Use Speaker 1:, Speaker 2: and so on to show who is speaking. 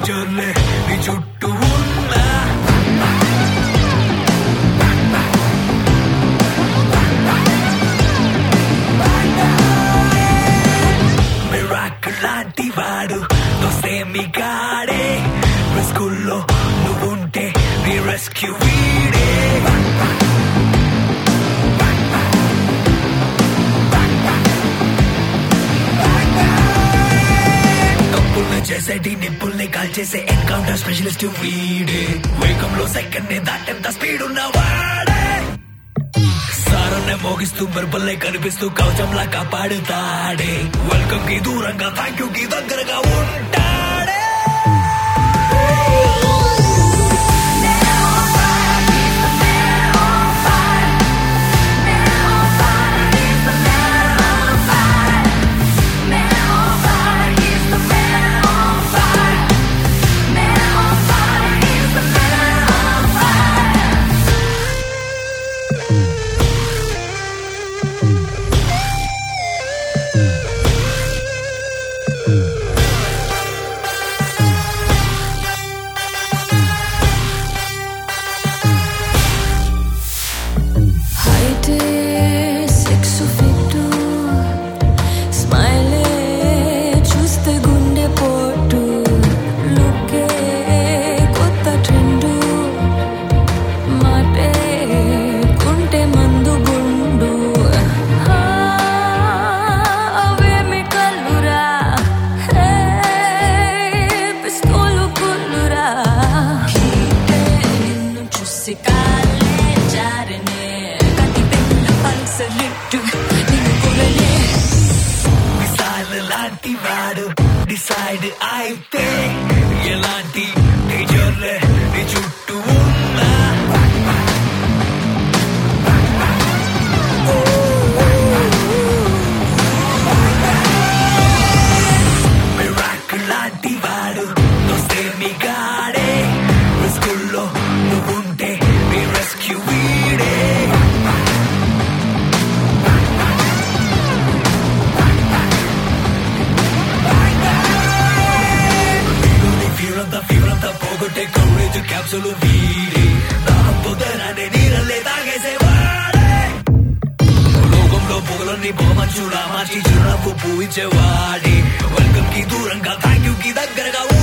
Speaker 1: టీచర్లే నీ చుట్టూ ఉన్నా మిరాకిల్ లాంటి వాడు దోసేమి గాడే స్కూల్లో నువ్వుంటే నీ రెస్క్యూ వీడే తప్పుల్ని చేసేటి నిప్పుల్ని కాల్చేసే ఎన్కౌంటర్ స్పెషలిస్ట్ వీడే వేగంలో సెకండ్ ని దాటెంత స్పీడ్ ఉన్నవాడే సారన్నే మోగిస్తూ మెరుపుల్ని కనిపిస్తూ కవచంలా కాపాడుతాడే వెల్కమ్ కి దూరంగా థ్యాంక్ యూ కి దగ్గరగా ఉంటాడే
Speaker 2: హైటే సెక్స్ ఫిట్టు స్మైలే చూస్తే గుండె పోటు లుకే కొత్త ట్రెండు మాటే కుంటే మందు గుండు ఆ, అవేమి కల్లురా హే, పిస్తోలు కుల్లురా హీటే నిన్ను చూసి కాలే జారనే కతి పెళ్ళ పల్సలిట్టు నిన్ను కొరలే
Speaker 1: మిసైల్ లాంటి వాడు డిసైడ్ అయితే ఎలాంటి టీచర్లే నీ చుట్టూ ఉన్నా మిరాకిల్ లాంటి వాడు దోస్తేమి గాడే స్కూల్లో నువ్వుంటే నీ రెస్క్యూ వీడే నీలోని ఫీవర్ అంతా ఫీవర్ అంతా పోగొట్టే కౌరేజ్ క్యాప్సులు వీడే దాహంతో ధనాన్ని నీరల్లే తాగేసేవాడే లోకంలో పొగలన్నీ పొగమంచులా మార్చి చిరునవ్వు పూయించేవాడే వెల్కమ్ కి దూరంగా థ్యాంక్ యూ కి దగ్గరగా